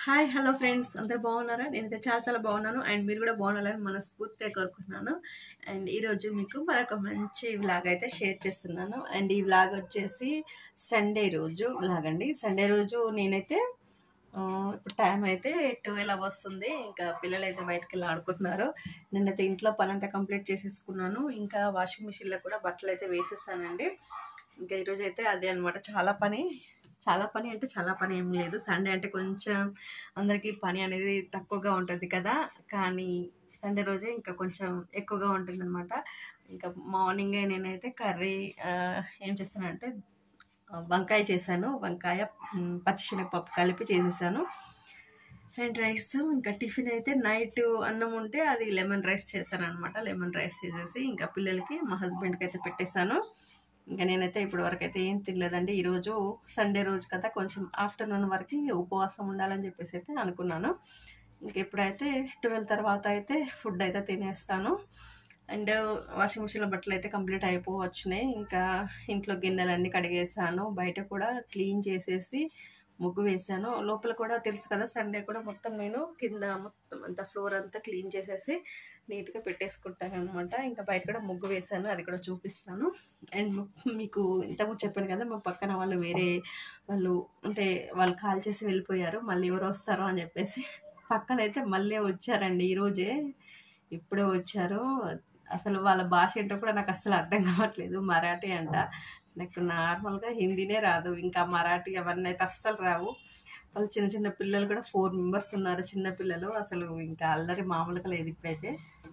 hi hello friends అందరు బాగున్నారా నేనైతే చాలా చాలా బాగున్నాను అండ్ మీరు కూడా బాగున్నారని మనస్ఫూర్తిగా కోరుకుంటున్నాను అండ్ ఈరోజు మీకు మరొక మంచి వ్లాగ్ అయితే షేర్ చేస్తున్నాను అండ్ ఈ వ్లాగ్ వచ్చేసి సండే రోజు వ్లాగ్ అండి సండే రోజు నేనైతే ఆ, ఇప్పుడు టైం అయితే ట్వెల్వ్ అవర్స్ ఉంది ఇంకా పిల్లలు అయితే బయటకు వెళ్ళి ఆడుకుంటున్నారు నేనైతే ఇంట్లో పని అంతా కంప్లీట్ చేసేసుకున్నాను ఇంకా వాషింగ్ మిషన్లో కూడా బట్టలు అయితే వేసేసానండి ఇంకా ఈరోజు అయితే అదే అనమాట చాలా పని చాలా పని అంటే చాలా పని ఏం లేదు సండే అంటే కొంచెం అందరికీ పని అనేది తక్కువగా ఉంటుంది కదా కానీ సండే రోజే ఇంకా కొంచెం ఎక్కువగా ఉంటుంది అనమాట ఇంకా మార్నింగే నేనైతే కర్రీ ఆ, ఏం చేస్తానంటే ఆ, వంకాయ చేశాను వంకాయ మ్, పచ్చిశనగపప్పు కలిపి చేసేసాను అండ్ రైస్ ఇంకా టిఫిన్ అయితే నైట్ అన్నం ఉంటే అది లెమన్ రైస్ చేశాను అనమాట లెమన్ రైస్ చేసేసి ఇంకా పిల్లలకి మా హస్బెండ్కి అయితే పెట్టేశాను ఇంకా నేనైతే ఇప్పటి వరకు అయితే ఏం తినలేదండి ఈరోజు సండే రోజు కదా కొంచెం ఆఫ్టర్నూన్ వరకు ఉపవాసం ఉండాలని చెప్పేసి అయితే అనుకున్నాను ఇంక ఇప్పుడైతే ట్వెల్వ్ తర్వాత అయితే ఫుడ్ అయితే తినేస్తాను అండ్ వాషింగ్ మిషన్లో బట్టలు అయితే కంప్లీట్ అయిపోవచ్చినాయి ఇంకా ఇంట్లో గిన్నెలన్నీ కడిగేసాను బయట కూడా క్లీన్ చేసేసి ముగ్గు వేసాను లోపల కూడా తెలుసు కదా సండే కూడా మొత్తం నేను కింద మొత్తం అంతా ఫ్లోర్ అంతా క్లీన్ చేసేసి నీట్గా పెట్టేసుకుంటాను అనమాట ఇంకా బయట కూడా ముగ్గు వేసాను అది కూడా చూపిస్తాను అండ్ మీకు ఇంతకుముందు చెప్పాను కదా మా పక్కన వాళ్ళు వేరే వాళ్ళు అంటే వాళ్ళు కాల్ చేసి వెళ్ళిపోయారు మళ్ళీ ఎవరు వస్తారో అని చెప్పేసి పక్కనైతే మళ్ళీ వచ్చారండి ఈరోజే ఇప్పుడే వచ్చారు అసలు వాళ్ళ భాష ఏంటో కూడా నాకు అసలు అర్థం కావట్లేదు మరాఠీ అంట నాకు నార్మల్గా హిందీనే రాదు ఇంకా మరాఠీ అవన్నీ అయితే అస్సలు రావు వాళ్ళు చిన్న చిన్న పిల్లలు కూడా ఫోర్ మెంబర్స్ ఉన్నారు చిన్న పిల్లలు అసలు ఇంకా అల్లరి మామూలుగా లేదు ఇప్పుడైతే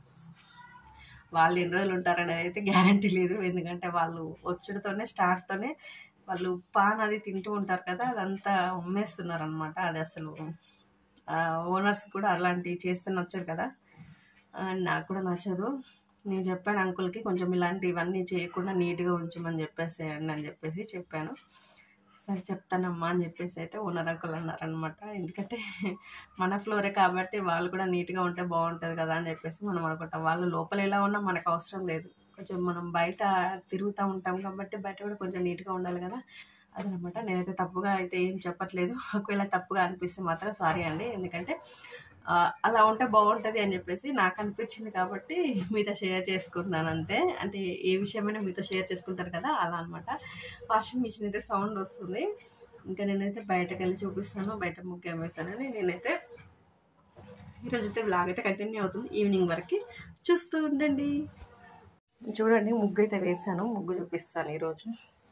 వాళ్ళు ఎన్ని రోజులు ఉంటారనేది అయితే గ్యారంటీ లేదు ఎందుకంటే వాళ్ళు వచ్చుడుతోనే స్టార్ట్తోనే వాళ్ళు పాన్ అది తింటూ ఉంటారు కదా అదంతా ఉమ్మేస్తున్నారు అనమాట అది అసలు ఓనర్స్ కూడా అలాంటివి చేస్తే నచ్చదు కదా ఆ, నాకు కూడా నచ్చదు నేను చెప్పాను అంకుల్కి కొంచెం ఇలాంటి ఇవన్నీ చేయకుండా నీట్గా ఉంచమని చెప్పేసేయండి అని చెప్పేసి చెప్పాను సరే చెప్తానమ్మా అని చెప్పేసి అయితే ఓనర్ అంకుల్ అన్నారనమాట ఎందుకంటే మన ఫ్లోరే కాబట్టి వాళ్ళు కూడా నీట్గా ఉంటే బాగుంటుంది కదా అని చెప్పేసి మనం అనుకుంటాం వాళ్ళు లోపల ఎలా ఉన్నా మనకు అవసరం లేదు కొంచెం మనం బయట తిరుగుతూ ఉంటాం కాబట్టి బయట కూడా కొంచెం నీట్గా ఉండాలి కదా అదనమాట నేనైతే తప్పుగా అయితే ఏం చెప్పట్లేదు ఒకవేళ తప్పుగా అనిపిస్తే మాత్రం సారీ అండి ఎందుకంటే ఆ, అలా ఉంటే బాగుంటుంది అని చెప్పేసి నాకు అనిపించింది కాబట్టి మీతో షేర్ చేసుకుంటున్నాను అంతే అంటే ఏ విషయమైనా మీతో షేర్ చేసుకుంటారు కదా అలా అనమాట వాషింగ్ మిషన్ అయితే సౌండ్ వస్తుంది ఇంకా నేనైతే బయటకు వెళ్ళి చూపిస్తాను బయట ముగ్గు ఏం వేసానని నేనైతే ఈరోజు అయితే బ్లాగ్ అయితే కంటిన్యూ అవుతుంది ఈవినింగ్ వరకు చూస్తూ ఉండండి చూడండి ముగ్గు అయితే వేసాను ముగ్గు చూపిస్తాను ఈరోజు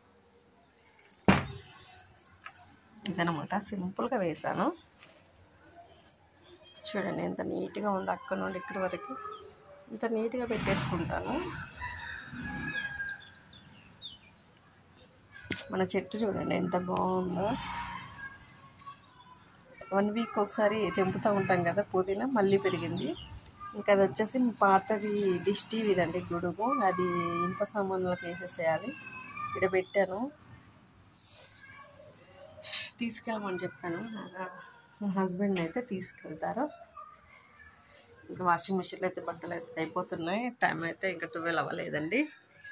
ఇదనమాట సింపుల్గా వేసాను చూడండి ఎంత నీట్గా ఉంది అక్కడ నుండి ఇక్కడి వరకు ఇంత నీట్గా పెట్టేసుకుంటాను మన చెట్టు చూడండి ఎంత బాగుందో వన్ వీక్ ఒకసారి తెంపుతూ ఉంటాం కదా పుదీనా మళ్ళీ పెరిగింది ఇంకా అది వచ్చేసి పాతది డిష్ టీవీదండి గొడుగు అది ఇనుప సామాన్లకు వేసేసేయాలి ఇక్కడ పెట్టాను తీసుకెళ్ళమని చెప్పాను మా హస్బెండ్ అయితే తీసుకెళ్తారు ఇంకా వాషింగ్ మిషన్లో అయితే బట్టలు అయితే అయిపోతున్నాయి టైం అయితే ఇంకా ట్వెల్వ్ అవ్వలేదండి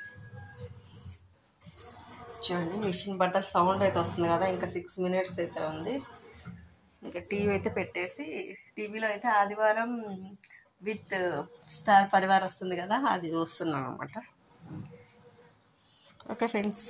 చూడండి మిషన్ బట్టలు సౌండ్ అయితే వస్తుంది కదా ఇంకా సిక్స్ మినిట్స్ అయితే ఉంది ఇంకా టీవీ అయితే పెట్టేసి టీవీలో అయితే ఆదివారం విత్ స్టార్ పరివార్ వస్తుంది కదా అది చూస్తున్నాను అనమాట ఓకే ఫ్రెండ్స్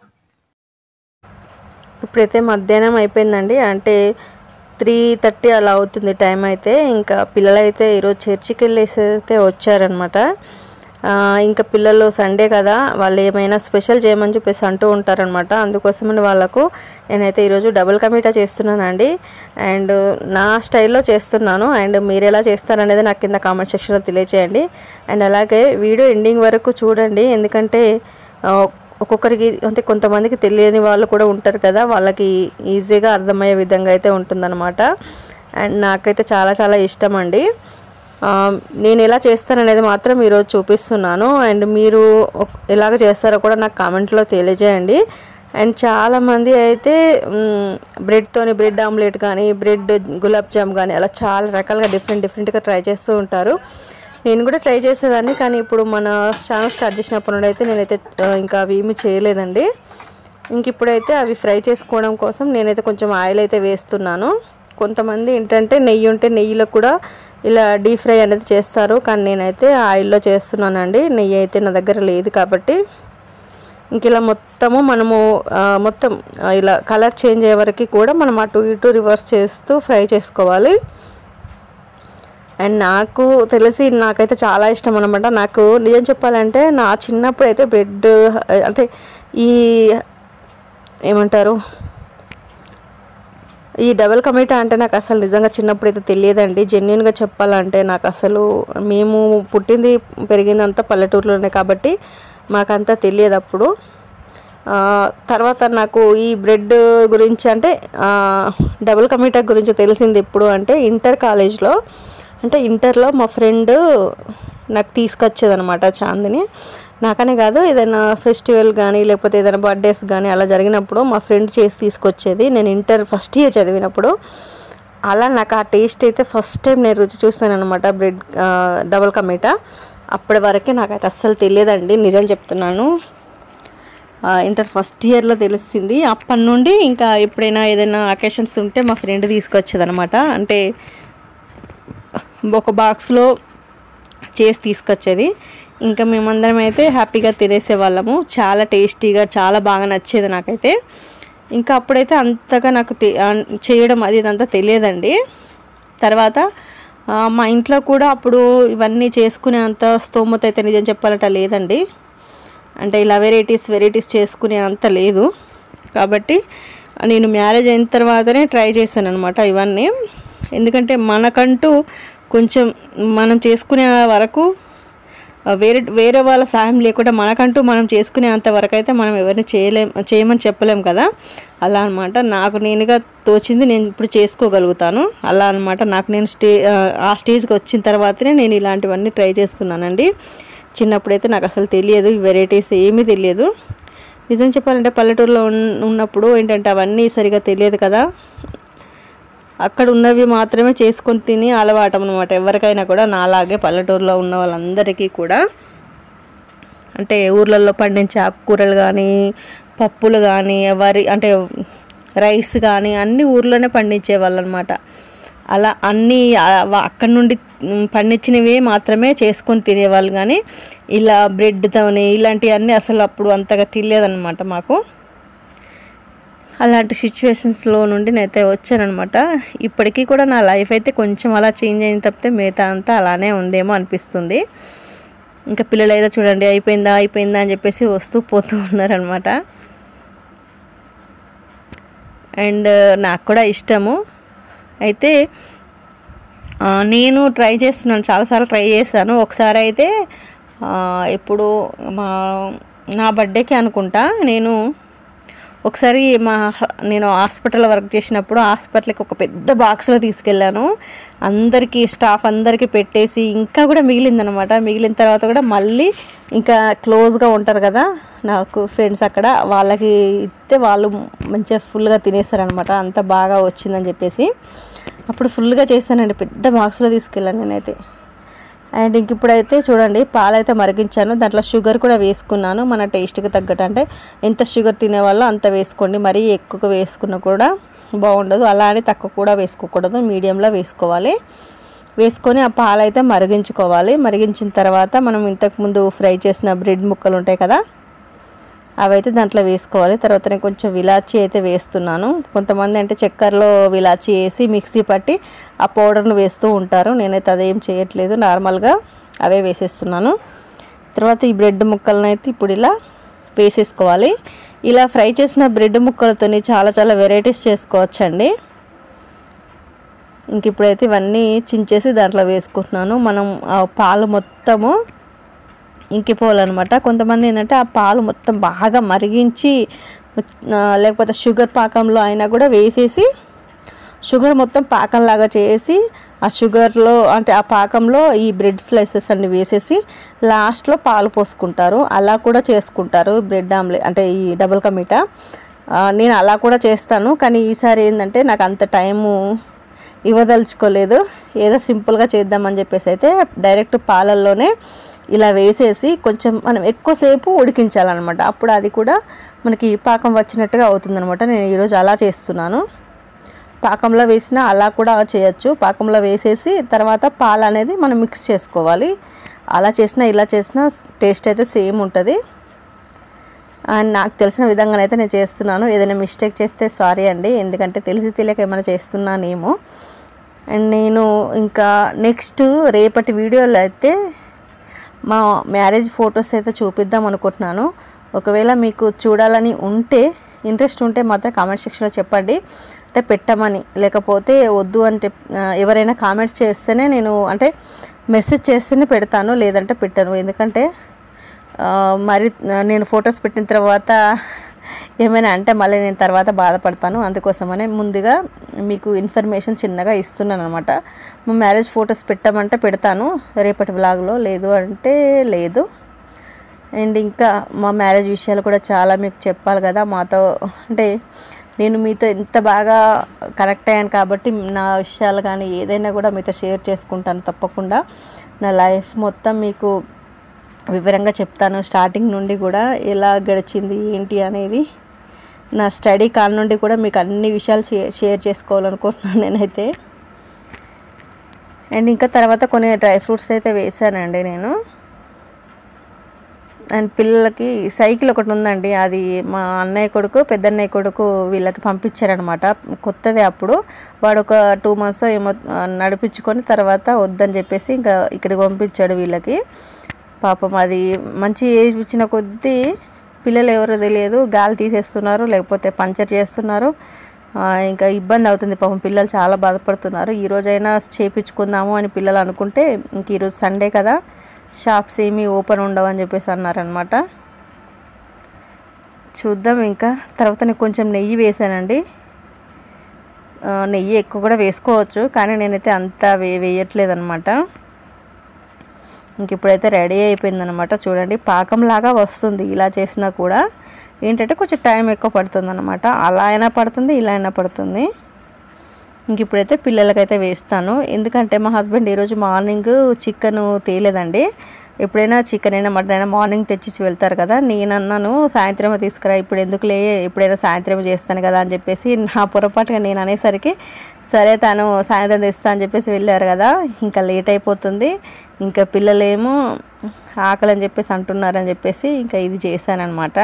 ఇప్పుడైతే మధ్యాహ్నం అయిపోయిందండి అంటే త్రీ థర్టీ అలా అవుతుంది టైం అయితే ఇంకా పిల్లలు అయితే ఈరోజు చర్చికి వెళ్ళేసి అయితే వచ్చారనమాట ఇంకా పిల్లలు సండే కదా వాళ్ళు ఏమైనా స్పెషల్ చేయమని చెప్పేసి అంటూ ఉంటారనమాట అందుకోసమని వాళ్ళకు నేనైతే ఈరోజు డబుల్ కమీటా చేస్తున్నానండి అండ్ నా స్టైల్లో చేస్తున్నాను అండ్ మీరు ఎలా చేస్తారనేది నాకు కింద కామెంట్ సెక్షన్లో తెలియచేయండి అండ్ అలాగే వీడియో ఎండింగ్ వరకు చూడండి ఎందుకంటే ఆ, ఒక్కొక్కరికి అంటే కొంతమందికి తెలియని వాళ్ళు కూడా ఉంటారు కదా వాళ్ళకి ఈజీగా అర్థమయ్యే విధంగా అయితే ఉంటుందన్నమాట అండ్ నాకైతే చాలా చాలా ఇష్టం అండి ఆ, నేను ఎలా చేస్తాననేది మాత్రం ఈరోజు చూపిస్తున్నాను అండ్ మీరు ఒక్- ఎలాగ చేస్తారో కూడా నాకు కామెంట్లో తెలియజేయండి అండ్ చాలామంది అయితే మ్, బ్రెడ్తోని బ్రెడ్ ఆమ్లెట్ కానీ బ్రెడ్ గులాబ్ జామ్ కానీ అలా చాలా రకాలుగా డిఫరెంట్ డిఫరెంట్గా ట్రై చేస్తూ ఉంటారు నేను కూడా ట్రై చేసేదాన్ని కానీ ఇప్పుడు మన ఛానల్ స్టార్ట్ చేసినప్పటి నుండి అయితే నేనైతే ఆ, ఇంకా అవి ఏమీ చేయలేదండి ఇంక ఇప్పుడైతే అవి ఫ్రై చేసుకోవడం కోసం నేనైతే కొంచెం ఆయిల్ అయితే వేస్తున్నాను కొంతమంది ఏంటంటే నెయ్యి ఉంటే నెయ్యిలో కూడా ఇలా డీప్ ఫ్రై అనేది చేస్తారు కానీ నేనైతే ఆయిల్లో చేస్తున్నానండి నెయ్యి అయితే నా దగ్గర లేదు కాబట్టి ఇంక ఇలా మొత్తము మనము ఆ, మొత్తం ఆ, ఇలా కలర్ చేంజ్ అయ్యే వరకు కూడా మనం అటు ఇటు రివర్స్ చేస్తూ ఫ్రై చేసుకోవాలి అండ్ నాకు తెలిసి నాకైతే చాలా ఇష్టం అనమాట నాకు నిజం చెప్పాలంటే నా చిన్నప్పుడు అయితే బ్రెడ్ అంటే ఈ ఏమంటారు ఈ డబల్ కమిటా అంటే నాకు అసలు నిజంగా చిన్నప్పుడు అయితే తెలియదండి జెన్యున్గా చెప్పాలంటే నాకు అసలు మేము పుట్టింది పెరిగింది అంతా పల్లెటూరులోనే కాబట్టి మాకంతా తెలియదు అప్పుడు ఆ, తర్వాత నాకు ఈ బ్రెడ్ గురించి అంటే ఆ, డబుల్ కమిటా గురించి తెలిసింది ఎప్పుడు అంటే ఇంటర్ కాలేజ్లో అంటే ఇంటర్లో మా ఫ్రెండ్ నాకు తీసుకొచ్చేదనమాట చాందిని నాకనే కాదు ఏదైనా ఫెస్టివల్ కానీ లేకపోతే ఏదైనా బర్త్డేస్ కానీ అలా జరిగినప్పుడు మా ఫ్రెండ్ చేసి తీసుకొచ్చేది నేను ఇంటర్ ఫస్ట్ ఇయర్ చదివినప్పుడు అలా నాకు ఆ టేస్ట్ అయితే ఫస్ట్ టైం నేను రుచి చూస్తాను అనమాట బ్రెడ్ డబుల్ కమీటా అప్పటి వరకే నాకైతే అస్సలు తెలియదండి నిజం చెప్తున్నాను ఆ, ఇంటర్ ఫస్ట్ ఇయర్లో తెలిసింది అప్పటి నుండి ఇంకా ఎప్పుడైనా ఏదైనా అకేషన్స్ ఉంటే మా ఫ్రెండ్ తీసుకొచ్చేది అనమాట అంటే ఒక బాక్స్లో చేసి తీసుకొచ్చేది ఇంకా మేమందరం అయితే హ్యాపీగా తినేసే వాళ్ళము చాలా టేస్టీగా చాలా బాగా నచ్చేది నాకైతే ఇంకా అప్పుడైతే అంతగా నాకు తె- ఆ, చేయడం అది ఇదంతా తెలియదండి తర్వాత ఆ, మా ఇంట్లో కూడా అప్పుడు ఇవన్నీ చేసుకునే అంత స్తోమత అయితే నిజం చెప్పాలంటే లేదండి అంటే ఇలా వెరైటీస్ వెరైటీస్ చేసుకునే అంత లేదు కాబట్టి నేను మ్యారేజ్ అయిన తర్వాతనే ట్రై చేశాను అనమాట ఇవన్నీ ఎందుకంటే మనకంటూ కొంచెం మనం చేసుకునే వరకు ఆ, వేరే వేరే వాళ్ళ సాయం లేకుండా మనకంటూ మనం చేసుకునే అంత వరకు అయితే మనం ఎవరిని చేయలేం చేయమని చెప్పలేం కదా అలా అనమాట నాకు నేనుగా తోచింది నేను ఇప్పుడు చేసుకోగలుగుతాను అలా అనమాట నాకు నేను స్టే ఆ, ఆ స్టేజ్కి వచ్చిన తర్వాతనే నేను ఇలాంటివన్నీ ట్రై చేస్తున్నానండి చిన్నప్పుడైతే నాకు అసలు తెలియదు ఈ వెరైటీస్ ఏమీ తెలియదు నిజం చెప్పాలంటే పల్లెటూరులో ఉన్న- ఉన్నప్పుడు ఏంటంటే అవన్నీ సరిగా తెలియదు కదా అక్కడ ఉన్నవి మాత్రమే చేసుకొని తిని అలవాటం అనమాట ఎవరికైనా కూడా నాలాగే పల్లెటూరులో ఉన్న వాళ్ళందరికీ కూడా అంటే ఊర్లలో పండించే ఆకుకూరలు కానీ పప్పులు కానీ వరి అంటే రైస్ కానీ అన్ని ఊర్లోనే పండించే వాళ్ళు అనమాట అలా అన్నీ ఆ, వా- అక్కడి నుండి మ్, పండించినవే మాత్రమే చేసుకొని తినేవాళ్ళు కానీ ఇలా బ్రెడ్తోని ఇలాంటివన్నీ అసలు అప్పుడు అంతగా తెలియదన్నమాట మాకు అలాంటి సిచ్యువేషన్స్లో నుండి నేనైతే వచ్చానమాట ఇప్పటికీ కూడా నా లైఫ్ అయితే కొంచెం అలా చేంజ్ అయింది తప్పితే మిగతా అంతా అలానే ఉందేమో అనిపిస్తుంది ఇంకా పిల్లలు అయితే చూడండి అయిపోయిందా అయిపోయిందా అని చెప్పేసి వస్తూ పోతూ ఉన్నారనమాట అండ్ నాకు కూడా ఇష్టము అయితే ఆ, నేను ట్రై చేస్తున్నాను చాలాసార్లు ట్రై చేశాను ఒకసారి అయితే ఆ, ఇప్పుడు మా నా బర్త్డేకి అనుకుంటా నేను ఒకసారి మా హ- నేను హాస్పిటల్లో వర్క్ చేసినప్పుడు హాస్పిటల్కి ఒక పెద్ద బాక్స్లో తీసుకెళ్ళాను అందరికీ స్టాఫ్ అందరికీ పెట్టేసి ఇంకా కూడా మిగిలిందనమాట మిగిలిన తర్వాత కూడా మళ్ళీ ఇంకా క్లోజ్గా ఉంటారు కదా నాకు ఫ్రెండ్స్ అక్కడ వాళ్ళకి ఇస్తే వాళ్ళు మంచిగా ఫుల్గా తినేస్తారనమాట అంత బాగా వచ్చిందని చెప్పేసి అప్పుడు ఫుల్గా చేశానండి పెద్ద బాక్స్లో తీసుకెళ్ళాను నేనైతే అండ్ ఇంక ఇప్పుడైతే చూడండి పాలైతే మరిగించాను దాంట్లో షుగర్ కూడా వేసుకున్నాను మన టేస్ట్కి తగ్గట్టు అంటే ఎంత షుగర్ తినేవాళ్ళో అంత వేసుకోండి మరీ ఎక్కువ వేసుకున్నా కూడా బాగుండదు అలా అని తక్కువ కూడా వేసుకోకూడదు మీడియంలో వేసుకోవాలి వేసుకొని ఆ పాలైతే మరిగించుకోవాలి మరిగించిన తర్వాత మనం ఇంతకుముందు ఫ్రై చేసిన బ్రెడ్ ముక్కలు ఉంటాయి కదా అవైతే దాంట్లో వేసుకోవాలి తర్వాత నేను కొంచెం విలాచి అయితే వేస్తున్నాను కొంతమంది అంటే చక్కెరలో విలాచి వేసి మిక్సీ పట్టి ఆ పౌడర్ను వేస్తూ ఉంటారు నేనైతే అదేం చేయట్లేదు నార్మల్గా అవే వేసేస్తున్నాను తర్వాత ఈ బ్రెడ్ ముక్కలను అయితే ఇప్పుడు ఇలా వేసేసుకోవాలి ఇలా ఫ్రై చేసిన బ్రెడ్ ముక్కలతోని చాలా చాలా వెరైటీస్ చేసుకోవచ్చండి ఇంక ఇప్పుడైతే ఇవన్నీ చించేసి దాంట్లో వేసుకుంటున్నాను మనం ఆ పాలు మొత్తము ఇంకిపోవాలన్నమాట కొంతమంది ఏంటంటే ఆ పాలు మొత్తం బాగా మరిగించి ఆ, లేకపోతే షుగర్ పాకంలో అయినా కూడా వేసేసి షుగర్ మొత్తం పాకంలాగా చేసి ఆ షుగర్లో అంటే ఆ పాకంలో ఈ బ్రెడ్ స్లైసెస్ అన్ని వేసేసి లాస్ట్లో పాలు పోసుకుంటారు అలా కూడా చేసుకుంటారు బ్రెడ్ ఆమ్లెట్ అంటే ఈ డబుల్ కమీటా ఆ, నేను అలా కూడా చేస్తాను కానీ ఈసారి ఏంటంటే నాకు అంత టైము ఇవ్వదలుచుకోలేదు ఏదో సింపుల్గా చేద్దామని చెప్పేసి అయితే డైరెక్ట్ పాలల్లోనే ఇలా వేసేసి కొంచెం మనం ఎక్కువసేపు ఉడికించాలన్నమాట అప్పుడు అది కూడా మనకి పాకం వచ్చినట్టుగా అవుతుందన్నమాట నేను ఈరోజు అలా చేస్తున్నాను పాకంలో వేసినా అలా కూడా చేయొచ్చు పాకంలో వేసేసి తర్వాత పాలు అనేది మనం మిక్స్ చేసుకోవాలి అలా చేసినా ఇలా చేసినా టేస్ట్ అయితే సేమ్ ఉంటుంది అండ్ నాకు తెలిసిన విధంగానైతే నేను చేస్తున్నాను ఏదైనా మిస్టేక్ చేస్తే సారీ అండి ఎందుకంటే తెలిసి తెలియక ఏమైనా చేస్తున్నానేమో అండ్ నేను ఇంకా నెక్స్ట్ రేపటి వీడియోలో అయితే మా మ్యారేజ్ ఫొటోస్ అయితే చూపిద్దాం అనుకుంటున్నాను ఒకవేళ మీకు చూడాలని ఉంటే ఇంట్రెస్ట్ ఉంటే మాత్రం కామెంట్ సెక్షన్లో చెప్పండి అంటే పెట్టమని లేకపోతే వద్దు అంటే ఆ, ఎవరైనా కామెంట్స్ చేస్తేనే నేను అంటే మెసేజ్ చేస్తేనే పెడతాను లేదంటే పెట్టను ఎందుకంటే ఆ, మరి నేను ఫొటోస్ పెట్టిన తర్వాత ఏమైనా అంటే మళ్ళీ నేను తర్వాత బాధపడతాను అందుకోసమనే ముందుగా మీకు ఇన్ఫర్మేషన్ చిన్నగా ఇస్తున్నాను అనమాట మా మ్యారేజ్ ఫొటోస్ పెట్టామంటే పెడతాను రేపటి వ్లాగ్లో లేదు అంటే లేదు అండ్ ఇంకా మా మ్యారేజ్ విషయాలు కూడా చాలా మీకు చెప్పాలి కదా మాతో అంటే నేను మీతో ఎంత బాగా కనెక్ట్ అయ్యాను కాబట్టి నా విషయాలు కానీ ఏదైనా కూడా మీతో షేర్ చేసుకుంటాను తప్పకుండా నా లైఫ్ మొత్తం మీకు వివరంగా చెప్తాను స్టార్టింగ్ నుండి కూడా ఎలా గడిచింది ఏంటి అనేది నా స్టడీ కాల్ నుండి కూడా మీకు అన్ని విషయాలు షేర్ షేర్ చేసుకోవాలనుకుంటున్నాను నేనైతే అండ్ ఇంకా తర్వాత కొన్ని డ్రై ఫ్రూట్స్ అయితే వేసానండి నేను అండ్ పిల్లలకి సైకిల్ ఒకటి ఉందండి అది మా అన్నయ్య కొడుకు పెద్దన్నయ్య కొడుకు వీళ్ళకి పంపించారనమాట కొత్తది అప్పుడు వాడు ఒక టూ మంత్స్ ఏమో ఆ, నడిపించుకొని తర్వాత వద్దని చెప్పేసి ఇంకా ఇక్కడికి పంపించాడు వీళ్ళకి పాపం అది మంచి ఏజ్ ఇచ్చిన కొద్దీ పిల్లలు ఎవరో తెలియదు గాలి తీసేస్తున్నారు లేకపోతే పంచర్ చేస్తున్నారు ఆ, ఇంకా ఇబ్బంది అవుతుంది పాపం పిల్లలు చాలా బాధపడుతున్నారు ఈ రోజైనా చేపించుకుందాము అని పిల్లలు అనుకుంటే ఇంక ఈరోజు సండే కదా షాప్స్ ఏమీ ఓపెన్ ఉండవు అని చెప్పేసి అన్నారనమాట చూద్దాం ఇంకా తర్వాత నేను కొంచెం నెయ్యి వేసానండి ఆ, నెయ్యి ఎక్కువ కూడా వేసుకోవచ్చు కానీ నేనైతే అంత వే వేయట్లేదు అనమాట ఇంక ఇప్పుడైతే రెడీ అయిపోయిందనమాట చూడండి పాకంలాగా వస్తుంది ఇలా చేసినా కూడా ఏంటంటే కొంచెం టైం ఎక్కువ పడుతుంది అనమాట అలా అయినా పడుతుంది ఇలా అయినా పడుతుంది ఇంక ఇప్పుడైతే పిల్లలకైతే వేస్తాను ఎందుకంటే మా హస్బెండ్ ఈరోజు మార్నింగ్ చికెన్ తేలేదండి ఎప్పుడైనా చికెన్ అయినా మటన్ అయినా మార్నింగ్ తెచ్చిచ్చి వెళ్తారు కదా నేను అన్నాను సాయంత్రం తీసుకురా ఇప్పుడు ఎందుకులే ఎప్పుడైనా సాయంత్రం చేస్తాను కదా అని చెప్పేసి నా పొరపాటుగా నేను అనేసరికి సరే తను సాయంత్రం తెస్తా అని చెప్పేసి వెళ్ళారు కదా ఇంకా లేట్ అయిపోతుంది ఇంకా పిల్లలేమో ఆకలి అని చెప్పేసి అంటున్నారని చెప్పేసి ఇంకా ఇది చేశానన్నమాట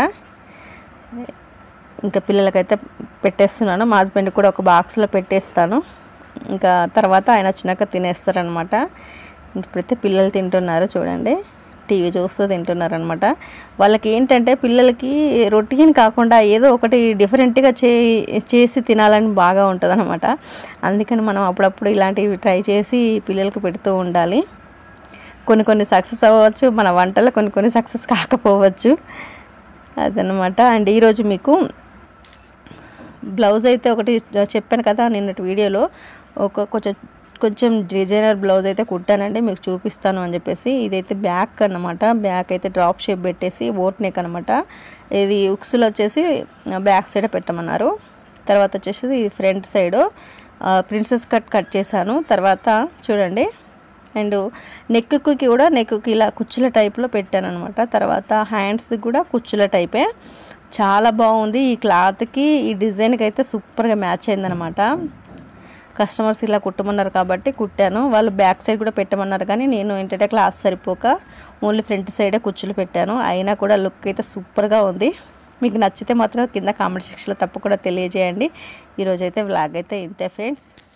ఇంకా పిల్లలకైతే పెట్టేస్తున్నాను మా హస్బెండ్ కూడా ఒక బాక్స్లో పెట్టేస్తాను ఇంకా తర్వాత ఆయన వచ్చినాక తినేస్తారనమాట ఇంక ఇప్పుడైతే పిల్లలు తింటున్నారు చూడండి టీవీ చూస్తూ తింటున్నారు అనమాట వాళ్ళకి ఏంటంటే పిల్లలకి రొటీన్ కాకుండా ఏదో ఒకటి డిఫరెంట్గా చే చేసి తినాలని బాగా ఉంటుంది అనమాట అందుకని మనం అప్పుడప్పుడు ఇలాంటివి ట్రై చేసి పిల్లలకి పెడుతూ ఉండాలి కొన్ని కొన్ని సక్సెస్ అవ్వచ్చు మన వంటలు కొన్ని కొన్ని సక్సెస్ కాకపోవచ్చు అదనమాట అండ్ ఈరోజు మీకు బ్లౌజ్ అయితే ఒకటి చెప్పాను కదా నిన్నటి వీడియోలో ఒక కొంచెం కొంచెం డిజైనర్ బ్లౌజ్ అయితే కుట్టానండి మీకు చూపిస్తాను అని చెప్పేసి ఇదైతే బ్యాక్ అన్నమాట బ్యాక్ అయితే డ్రాప్ షేప్ పెట్టేసి ఓట్ నెక్ అనమాట ఇది ఉక్సులు వచ్చేసి బ్యాక్ సైడ్ పెట్టమన్నారు తర్వాత వచ్చేసి ఇది front side princess cut cut చేశాను తర్వాత చూడండి అండ్ నెక్కి కూడా నెక్కి ఇలా కుచ్చుల టైప్లో పెట్టాను అనమాట తర్వాత హ్యాండ్స్ కూడా కుచ్చుల టైపే చాలా బాగుంది ఈ క్లాత్కి ఈ డిజైన్కి అయితే సూపర్గా మ్యాచ్ అయిందనమాట కస్టమర్స్ ఇలా కుట్టమన్నారు కాబట్టి కుట్టాను వాళ్ళు బ్యాక్ సైడ్ కూడా పెట్టమన్నారు కానీ నేను ఏంటంటే క్లాత్ సరిపోక ఓన్లీ ఫ్రంట్ సైడే కుచ్చులు పెట్టాను అయినా కూడా లుక్ అయితే సూపర్గా ఉంది మీకు నచ్చితే మాత్రం కింద కామెంట్ సెక్షన్లో తప్పకుండా తెలియజేయండి ఈరోజైతే వ్లాగ్ అయితే ఇంతే ఫ్రెండ్స్